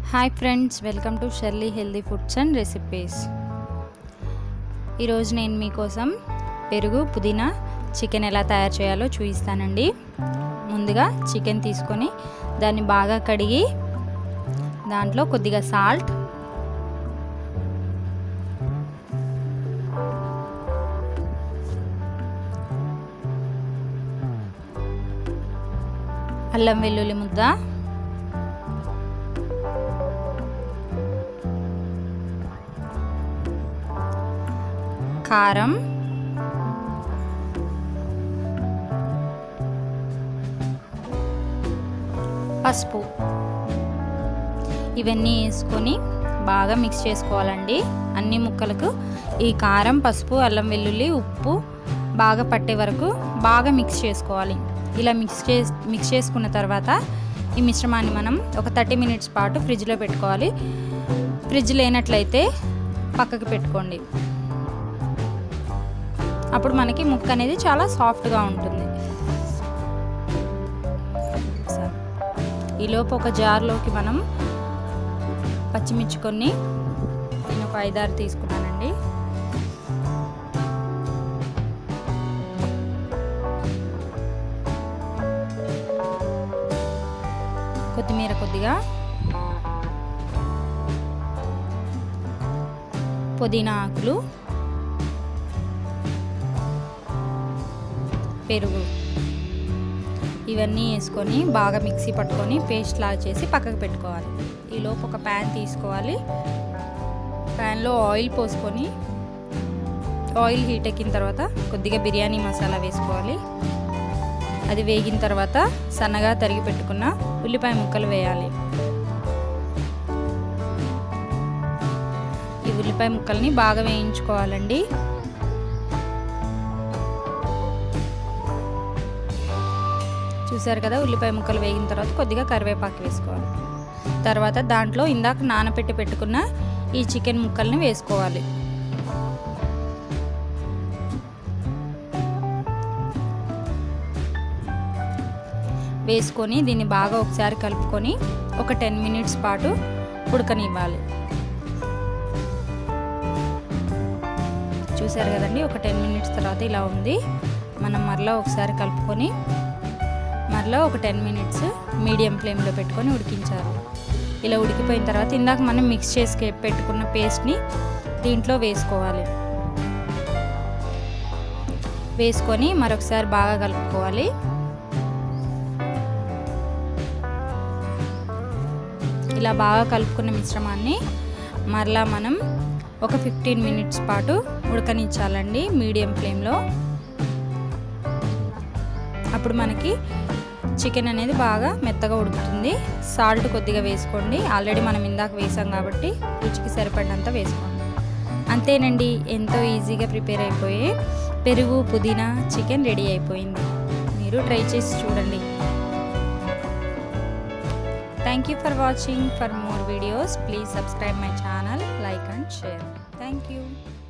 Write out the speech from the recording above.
hi friends welcome to Shirley healthy foods and recipes ఈరోజు నేను మీకోసం పెరుగు పుదీనా చికెన్ ఎలా తయారు చేయాలో చూపిస్తానండి ముందుగా చికెన్ తీసుకొని దాన్ని బాగా కడిగి దాంట్లో కొద్దిగా సాల్ట్ అల్లం వెల్లుల్లి ముద్ద కారం పసుపు ఇవన్నీ వేసుకొని బాగా మిక్స్ చేసుకోవాలండి అన్ని ముక్కలకు ఈ కారం పసుపు అల్లం వెల్లుల్లి ఉప్పు బాగా పట్టే వరకు బాగా మిక్స్ చేసుకోవాలి ఇలా మిక్స్ చే మిక్స్ చేసుకున్న తర్వాత ఈ మిశ్రమాన్ని మనం ఒక థర్టీ మినిట్స్ పాటు ఫ్రిడ్జ్లో పెట్టుకోవాలి ఫ్రిడ్జ్ లేనట్లయితే పక్కకి పెట్టుకోండి అప్పుడు మనకి ముక్క అనేది చాలా సాఫ్ట్గా ఉంటుంది ఈలోపు ఒక జార్లోకి మనం పచ్చిమిర్చి కొన్ని నేను ఒక ఐదారు తీసుకున్నానండి కొత్తిమీర కొద్దిగా పుదీనా ఆకులు పెరుగు ఇవన్నీ వేసుకొని బాగా మిక్సీ పట్టుకొని పేస్ట్ లాగా చేసి పక్కకు పెట్టుకోవాలి ఈలోపు ఒక ప్యాన్ తీసుకోవాలి ప్యాన్లో ఆయిల్ పోసుకొని ఆయిల్ హీట్ ఎక్కిన తర్వాత కొద్దిగా బిర్యానీ మసాలా వేసుకోవాలి అది వేగిన తర్వాత సన్నగా తరిగి పెట్టుకున్న ఉల్లిపాయ ముక్కలు వేయాలి ఈ ఉల్లిపాయ ముక్కల్ని బాగా వేయించుకోవాలండి చూసారు కదా ఉల్లిపాయ ముక్కలు వేగిన తర్వాత కొద్దిగా కరివేపాకు వేసుకోవాలి తర్వాత దాంట్లో ఇందాక నానపెట్టి పెట్టుకున్న ఈ చికెన్ ముక్కల్ని వేసుకోవాలి వేసుకొని దీన్ని బాగా ఒకసారి కలుపుకొని ఒక టెన్ మినిట్స్ పాటు ఉడకనివ్వాలి చూసారు కదండి ఒక టెన్ మినిట్స్ తర్వాత ఇలా ఉంది మనం మరలా ఒకసారి కలుపుకొని మరలా ఒక టెన్ మినిట్స్ మీడియం ఫ్లేమ్లో పెట్టుకొని ఉడికించాలి ఇలా ఉడికిపోయిన తర్వాత ఇందాక మనం మిక్స్ చేసి పెట్టుకున్న పేస్ట్ని దీంట్లో వేసుకోవాలి వేసుకొని మరొకసారి బాగా కలుపుకోవాలి ఇలా బాగా కలుపుకున్న మిశ్రమాన్ని మరలా మనం ఒక ఫిఫ్టీన్ మినిట్స్ పాటు ఉడకనిచ్చాలండి మీడియం ఫ్లేమ్లో అప్పుడు మనకి చికెన్ అనేది బాగా మెత్తగా ఉడుకుతుంది సాల్ట్ కొద్దిగా వేసుకోండి ఆల్రెడీ మనం ఇందాక వేసాం కాబట్టి రుచికి సరిపడినంత వేసుకోండి అంతేనండి ఎంతో ఈజీగా ప్రిపేర్ అయిపోయి పెరుగు పుదీనా చికెన్ రెడీ అయిపోయింది మీరు ట్రై చేసి చూడండి thank you for watching for more videos please subscribe my channel like and share thank you